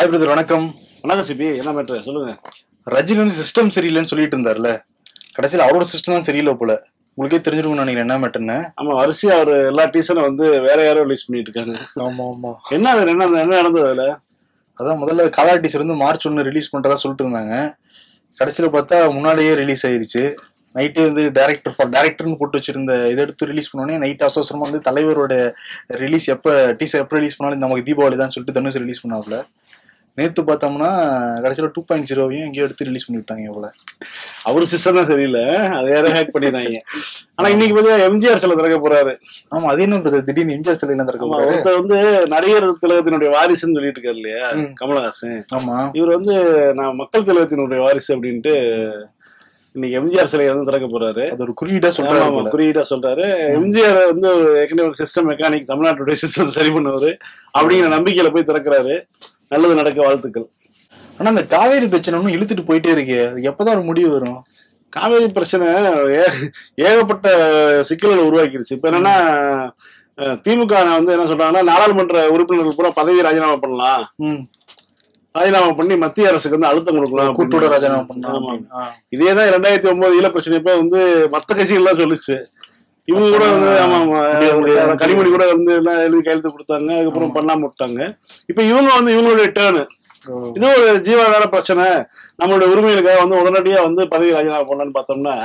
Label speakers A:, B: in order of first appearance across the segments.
A: Hi brother வணக்கம்
B: வணக்கம் CP என்ன மேட்ரு சொல்லுங்க
A: ரஜினி வந்து சிஸ்டம் சரியில்லைன்னு சொல்லிட்டு இருந்தார்ல கடைசியில் அவரோட சிஸ்டம் தான் சரியில்லை போல உங்களுக்கே தெரிஞ்சிருக்கும்னு நினைக்கிறேன் என்ன மேட்டர்னு
B: ஆமா வரிசையா அவர் எல்லா டீசரும் வந்து வேற யாரோ ரிலீஸ் பண்ணிட்டு இருக்காங்க
A: ஆமா ஆமா
B: என்ன அது என்ன என்ன நடந்தது அதுல
A: அதான் முதல்ல கலா டீசர் வந்து மார்ச் ஒன்று ரிலீஸ் பண்றதா சொல்லிட்டு இருந்தாங்க கடைசியில பார்த்தா முன்னாடியே ரிலீஸ் ஆயிருச்சு நைட்டு வந்து டேரக்டர் ஃபார் டேரக்டர்னு போட்டு வச்சிருந்த இதை எடுத்து ரிலீஸ் பண்ணோடனே நைட் அவசரமா வந்து தலைவரோட ரிலீஸ் எப்போ டீசர் எப்போ ரிலீஸ் பண்ணாலும் நமக்கு தீபாவளி தான் சொல்லிட்டு தனுஷ் ரிலீஸ் பண்ணாப்புல நேத்து பார்த்தோம்னா கடைசியில டூ பாயிண்ட் ஜீரோவையும் எங்கேயோ எடுத்து ரிலீஸ் பண்ணிவிட்டாங்க இவ்வளோ
B: அவர் சிஸ்டம் தான் சரியில்லை அதை யாரோ ஹேக் பண்ணிடுறாங்க ஆனா இன்னைக்கு பார்த்தா எம்ஜிஆர் சில திறக்க போறாரு
A: ஆமா அது என்ன பிரதர் திடீர்னு எம்ஜிஆர் சிலையில
B: ஆமா,
A: இருக்க
B: ஒருத்தர் வந்து நடிகர் திலகத்தினுடைய வாரிசுன்னு சொல்லிட்டு இருக்காரு இல்லையா
A: ம்.
B: கமலஹாசன்
A: ஆமா
B: இவர் வந்து நான் மக்கள் திலகத்தினுடைய வாரிசு அப்படின்ட்டு இன்னைக்கு எம்ஜிஆர் சிலையை வந்து திறக்க போறாரு
A: அது ஒரு குறியீடா
B: ஆமா,
A: சொல்றாங்க
B: ஆமா,
A: போல.
B: குறியீடா சொல்றாரு எம்ஜிஆர் வந்து ஒரு ஏற்கனவே ஒரு சிஸ்டம் மெக்கானிக் தமிழ்நாட்டுடைய சிஸ்டம் சரி பண்ணவர் அப்படிங்கிற நம்பிக்கையில போய் திறக்கிறாரு நல்லது நடக்க வாழ்த்துக்கள்
A: ஆனா அந்த காவேரி பிரச்சனை ஒன்னும் இழுத்துட்டு போயிட்டே இருக்கே அது எப்பதான் ஒரு முடிவு வரும்
B: காவேரி பிரச்சனை ஏ- ஏகப்பட்ட சிக்கல்களை உருவாக்கிருச்சு இப்ப என்னன்னா அஹ், திமுக வந்து என்ன சொல்றாங்கன்னா நாடாளுமன்ற உறுப்பினர்கள் பூரா பதவி ராஜினாமா பண்ணலாம்
A: ம்.
B: ராஜினாமா பண்ணி மத்திய அரசுக்கு வந்து அழுத்தம் கொடுக்கலாம்
A: கூட்டோட
B: அப்படின்னு.
A: ராஜினாமா பண்ணலாம்
B: ஆமா.
A: அப்படின்னு. ஆ.
B: இதேதான் இரண்டாயிரத்தி ஒன்பது ஈழ பிரச்சனை இப்ப வந்து மத்த கட்சிகள்லாம் சொல்லுச்சு இவங்க கூட வந்து ஆமா ஆமா
A: முடியாது, முடியாது.
B: கனிமொழி கூட வந்து எல்லாம் எழுதி கையெழுத்து கொடுத்தாங்க அதுக்கப்புறம் பண்ணாம விட்டாங்க இப்ப இவங்க வந்து இவங்களுடைய டேர்னு
A: ஓ.
B: இது ஒரு ஜீவாதார பிரச்சனை நம்மளுடைய உரிமைகளுக்காக வந்து உடனடியா வந்து பதவி ராஜினாமா பண்ணலான்னு பார்த்தோம்னா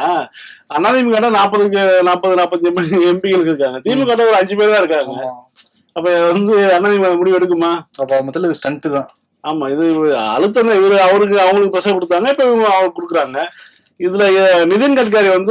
B: அதிமுக நாற்பதுக்கு நாற்பது நாற்பத்தி எம்பிகள் இருக்காங்க திமுக ஒரு அஞ்சு பேர் தான் இருக்காங்க
A: ஆமா.
B: அப்ப வந்து அதிமுக முடிவு எடுக்குமா
A: அப்ப முதல்ல இது ஸ்டண்ட் தான்
B: ஆமா இது அழுத்தம் தான் இவரு அவருக்கு அவங்களுக்கு பிரஷர் கொடுத்தாங்க இப்ப இவங்க அவருக்கு கொடுக்குறாங்க இதுல அஹ், நிதின் கட்காரி வந்து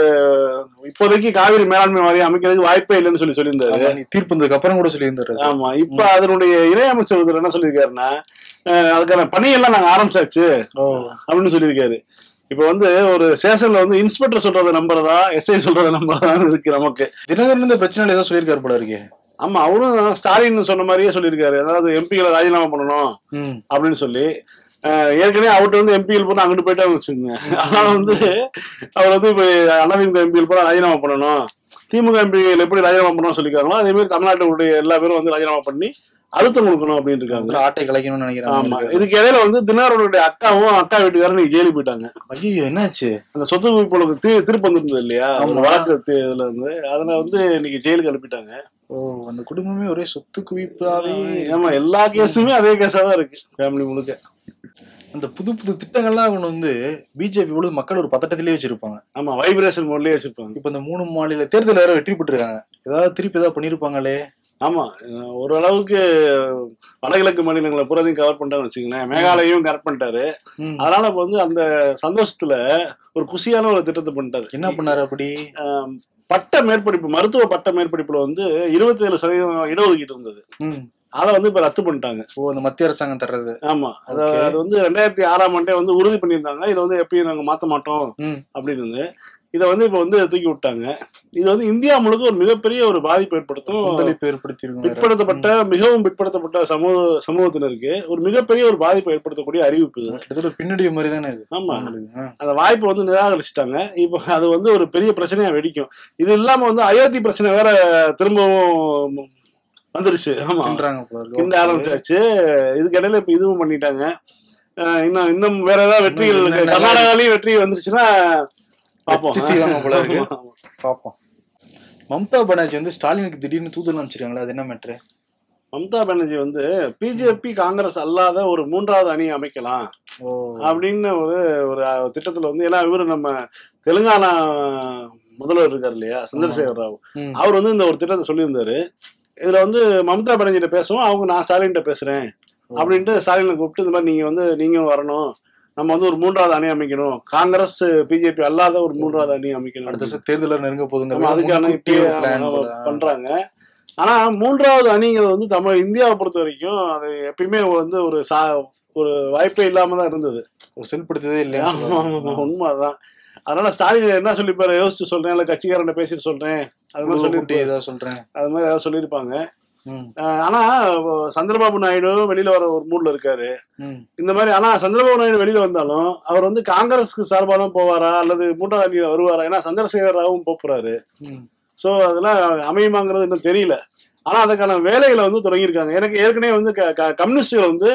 B: இப்போதைக்கு காவிரி மேலாண்மை வாரியம் அமைக்கிறதுக்கு வாய்ப்பே இல்லைன்னு சொல்லி சொல்லியிருந்தாரு
A: ஆமா, நீ தீர்ப்பு வந்ததுக்கு அப்புறம் கூட சொல்லியிருந்தாரு
B: ஆமா இப்ப அதனுடைய இணையமைச்சர் ஒருத்தர் என்ன சொல்லியிருக்காருன்னா அஹ், அதுக்கான பணியெல்லாம் நாங்க ஆரம்பிச்சாச்சு
A: ஓ
B: அப்படின்னு சொல்லியிருக்காரு இப்ப வந்து ஒரு ஸ்டேஷன்ல வந்து இன்ஸ்பெக்டர் சொல்றதை நம்புறதா எஸ்ஐ சொல்றதை நம்புறதான்னு இருக்கு நமக்கு
A: தினகரன் இந்த பிரச்சனையில ஏதோ சொல்லியிருக்காரு போல இருக்கே
B: ஆமா அவரும் ஸ்டாலின் சொன்ன மாதிரியே சொல்லியிருக்காரு அதாவது எம்பிகளை ராஜினாமா பண்ணணும்
A: ம்.
B: அப்படின்னு சொல்லி அஹ், ஏற்கனவே அவர்கிட்ட வந்து எம்பிகள் போனா அங்கிட்டு போயிட்டாங்க வச்சுக்கோங்க அதனால வந்து அவர் வந்து இப்ப அதிமுக எம்பிகள் போனா ராஜினாமா பண்ணணும் திமுக எம்பிகள் எப்படி ராஜினாமா பண்ணணும்னு சொல்லியிருக்காங்களோ அதே மாதிரி தமிழ்நாட்டுடைய எல்லா பேரும் வந்து ராஜினாமா பண்ணி அழுத்தம் கொடுக்கணும் அப்படின்னு இருக்காங்க
A: முதல்ல ஆட்டை கலைக்கணும்னு நினைக்கிறேன்
B: ஆமா இதுக்கு இடையில வந்து தினகரனுடைய அக்காவும் அக்கா வீட்டுக்காரரும் நீங்க ஜெயிலுக்கு போயிட்டாங்க
A: ஐயோ என்னாச்சு
B: அந்த சொத்து குவிப்புகளுக்கு தீ திருப்பம் இருந்தது இல்லையா
A: ஆமா.
B: ஒரு வழக்கு தி- இதுல இருந்து அதனால வந்து இன்னைக்கு ஜெயிலுக்கு அனுப்பிட்டாங்க
A: ஓ அந்த குடும்பமே ஒரே சொத்து குவிப்பாவே
B: ஆமா எல்லா கேஸுமே அதே கேஸா தான் இருக்கு ஃபேமிலி முழுக்க
A: அந்த புது புது திட்டங்கள்லாம் கொண்டு வந்து பிஜேபி இவ்வளவு மக்கள் ஒரு பதட்டத்திலே வச்சிருப்பாங்க
B: ஆமா வைப்ரேஷன் மோட்லயே வச்சிருப்பாங்க
A: இப்ப இந்த மூணு மாநில தேர்தல் வேற வெற்றி பெற்றிருக்காங்க ஏதாவது திருப்பி ஏதாவது பண்ணிருப்பாங்களே
B: ஆமா அஹ் ஓரளவுக்கு வடகிழக்கு மாநிலங்களை புறதையும் கவர் பண்ணிட்டான்னு வச்சுங்களேன் மேகாலயும் கரெக்ட் பண்ணிட்டாரு
A: ம்.
B: அதனால இப்ப வந்து அந்த சந்தோஷத்துல ஒரு குஷியான ஒரு திட்டத்தை பண்ணிட்டாரு
A: என்ன பண்ணாரு அப்படி
B: அஹ் பட்ட மேற்படிப்பு மருத்துவ பட்ட மேற்படிப்புல வந்து இருபத்தி ஏழு சதவீதம் இடஒதுக்கீடு இருந்தது
A: ம்.
B: அதை வந்து இப்ப ரத்து பண்ணிட்டாங்க
A: ஓ அந்த மத்திய அரசாங்கம் தர்றது
B: ஆமா அது
A: Okay.
B: அது வந்து ரெண்டாயிரத்தி ஆறாம் ஆண்டே வந்து உறுதி பண்ணியிருந்தாங்க இதை வந்து எப்பயும் நாங்க மாத்த மாட்டோம்
A: ம்.
B: அப்படின்னு இருந்து இதை வந்து இப்ப வந்து தூக்கி விட்டாங்க இது வந்து இந்தியா முழுக்க ஒரு மிகப்பெரிய ஒரு பாதிப்பு ஏற்படுத்தும்
A: கொந்தளிப்பு ஏற்படுத்தியிருக்காங்க
B: பிற்படுத்தப்பட்ட மிகவும் பிற்படுத்தப்பட்ட சமூக சமூகத்தினருக்கு ஒரு மிகப்பெரிய ஒரு பாதிப்பை ஏற்படுத்தக்கூடிய அறிவிப்பு இது
A: கிட்டத்தட்ட ஒரு பின்னடைவு மாதிரி தானே இது
B: ஆமா
A: அவங்களுக்கு. ஆ.
B: அந்த வாய்ப்பை வந்து நிராகரிச்சிட்டாங்க இப்போ அது வந்து ஒரு பெரிய பிரச்சனையா வெடிக்கும் இது இல்லாம வந்து அயோத்தி பிரச்சனை வேற திரும்பவும் வந்துருச்சு ஆமா
A: பண்றாங்க போல இருக்கு.
B: கிண்ட ஆரம்பிச்சாச்சு இதுக்கு இடையில இப்ப இதுவும் பண்ணிட்டாங்க அஹ் இன்னும் இன்னும் வேற ஏதாவது வெற்றிகள்
A: இன்னும் நல்லா-
B: கர்நாடகாலையும் வெற்றி வந்துருச்சுன்னா பாப்போம்
A: வெற்றி செய்வாங்க போல இருக்கு.
B: ஆமா.
A: பாப்போம் மம்தா பானர்ஜி வந்து ஸ்டாலினுக்கு திடீர்னு தூதல் அனுப்பிச்சிருக்காங்களே அது என்ன மேட்ரு
B: மம்தா பானர்ஜி வந்து பிஜேபி காங்கிரஸ் அல்லாத ஒரு மூன்றாவது அணி அமைக்கலாம்
A: ஓ
B: அப்படின்னு ஒரு ஒரு அஹ், திட்டத்துல வந்து ஏன்னா இவரு நம்ம தெலுங்கானா முதல்வர் இருக்கார் இல்லையா சந்திரசேகர் ராவ்
A: ம்.
B: அவர் வந்து இந்த ஒரு திட்டத்தை சொல்லியிருந்தாரு இதுல வந்து மம்தா பானர்ஜிட்ட பேசுவோம் அவங்க நான் ஸ்டாலின்கிட்ட பேசுறேன் அப்படின்ட்டு ஸ்டாலினை கூப்பிட்டு இந்த மாதிரி நீங்க வந்து நீங்களும் வரணும் நம்ம வந்து ஒரு மூன்றாவது அணி அமைக்கணும் காங்கிரஸ் பிஜேபி அல்லாத ஒரு மூன்றாவது அணி அமைக்கணும்
A: அடுத்த வருஷம் தேர்தல் நெருங்க போதுங்க
B: ஆமா, அதுக்கான
A: முன்கூட்டியே ஒரு
B: இப்பயே
A: plan
B: ஆமா,
A: போல.
B: பண்றாங்க ஆனா மூன்றாவது அணிங்கிறது வந்து தமிழ் இந்தியாவை பொறுத்த வரைக்கும் அது எப்பயுமே வந்து ஒரு சா ஒரு வாய்ப்பே இல்லாம தான் இருந்தது
A: ஒரு செல்படுத்ததே இல்லையா
B: ஆமா, ஆமா, ஆமா, உண்மைதான் அதனால ஸ்டாலின் என்ன சொல்லிப்பாரு யோசிச்சு சொல்றேன் இல்ல கட்சிக்காரன் பேசிட்டு சொல்றேன் அது மாதிரி
A: முன்கூட்டியே
B: சொல்லிட்டு
A: ஏதாவது சொல்றேன்
B: அது மாதிரி ஏதாவது சொல்லியிருப்பாங்க
A: ம்,
B: அஹ் ஆனா சந்திரபாபு நாயுடு வெளியில வர ஒரு மூட்ல இருக்காரு
A: ம்.
B: இந்த மாதிரி ஆனா சந்திரபாபு நாயுடு வெளியில வந்தாலும் அவர் வந்து காங்கிரஸ்க்கு சார்பா தான் போவாரா அல்லது மூன்றாவது அணியில வருவாரா ஏன்னா சந்திரசேகர் ராவும் போப் போறாரு
A: ம்.
B: சோ அதெல்லாம் அமையுமாங்கிறது இன்னும் தெரியல ஆனா அதுக்கான வேலைகளை வந்து தொடங்கியிருக்காங்க எனக்கு ஏற்கனவே வந்து க- க- கம்யூனிஸ்டுகள் வந்து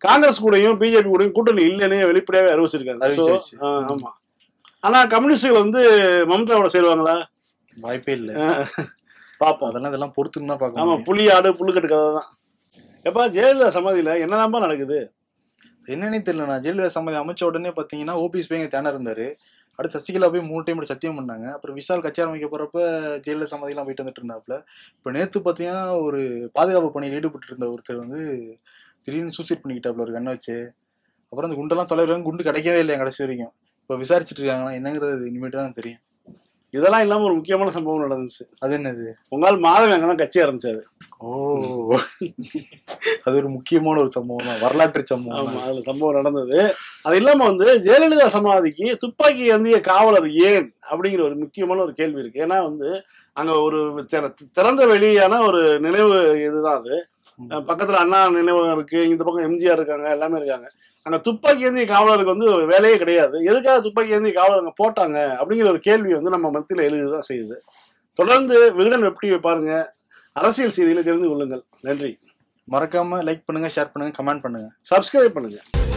B: காங்கிரஸ் கூடயும் பிஜேபி கூடயும் கூட்டணி இல்லைன்னு வெளிப்படையாவே அறிவிச்சிருக்காங்க So,
A: அறிவிச்சிருச்சு.
B: ஆ, ஆமா ஆனா கம்யூனிஸ்டுகள் வந்து மம்தாவோட சேருவாங்களா
A: வாய்ப்பே இல்ல
B: பாப்போம்
A: அதெல்லாம் இதெல்லாம் பொறுத்துன்னு தான்
B: ஆமா
A: பார்க்கணும்
B: புலி ஆடு புல்லுக்கட்டு கதை தான் எப்பா ஜெயலலிதா சமாதியில என்னதான்பா நடக்குது
A: என்னன்னே தெரியல நான் ஜெயலலிதா சம்மதி அமைச்ச உடனே பாத்தீங்கன்னா ஓபிஎஸ் போய் தேன இருந்தாரு அடுத்து சசிகலா போய் மூணு டைம் சத்தியம் பண்ணாங்க அப்புறம் விஷால் கட்சி ஆரம்பிக்க போறப்ப ஜெயலலிதா சம்மதிலாம் போயிட்டு வந்துட்டு இருந்தாப்புல இப்ப நேத்து பாத்தீங்கன்னா ஒரு பாதுகாப்பு பணியில் ஈடுபட்டு இருந்த ஒருத்தர் வந்து திடீர்னு சூசைட் பண்ணிக்கிட்டாப்புல ஒரு கண்ணை வச்சு அப்புறம் அந்த குண்டெல்லாம் தொலைறாங்க குண்டு கிடைக்கவே இல்லையா கடைசி வரைக்கும் இப்ப விசாரிச்சுட்டு இருக்காங்கன்னா என்னங்கிறது இனிமேட்டு தான் தெரியும்
B: இதெல்லாம் இல்லாம ஒரு முக்கியமான சம்பவம் நடந்துச்சு
A: அது என்னது
B: உங்களால் மாதவன் அங்கதான் கட்சி ஆரம்பிச்சாரு
A: ஓ அது ஒரு முக்கியமான ஒரு சம்பவம் தான் வரலாற்று சம்பவம்
B: ஆமா
A: தான்.
B: அதுல சம்பவம் நடந்தது அது இல்லாம வந்து ஜெயலலிதா சமாதிக்கு துப்பாக்கி ஏந்திய காவலர் ஏன் அப்படிங்கிற ஒரு முக்கியமான ஒரு கேள்வி இருக்கு ஏன்னா வந்து அங்க ஒரு திற- திறந்த வெளியான ஒரு நினைவு இதுதான் அது அஹ் பக்கத்துல அண்ணா நினைவகம் இருக்கு இந்த பக்கம் எம்ஜிஆர் இருக்காங்க எல்லாமே இருக்காங்க அங்க துப்பாக்கி ஏந்திய காவலருக்கு வந்து வேலையே கிடையாது எதுக்காக துப்பாக்கி ஏந்திய காவலர் அங்க போட்டாங்க அப்படிங்கிற ஒரு கேள்வி வந்து நம்ம மத்தியில எழுதுதான் செய்யுது தொடர்ந்து விகடன் வெப்டி பாருங்க அரசியல் செய்திகளை தெரிந்து கொள்ளுங்கள் நன்றி
A: மறக்காம லைக் பண்ணுங்க ஷேர் பண்ணுங்க கமெண்ட் பண்ணுங்க
B: சப்ஸ்கிரைப் பண்ணுங்க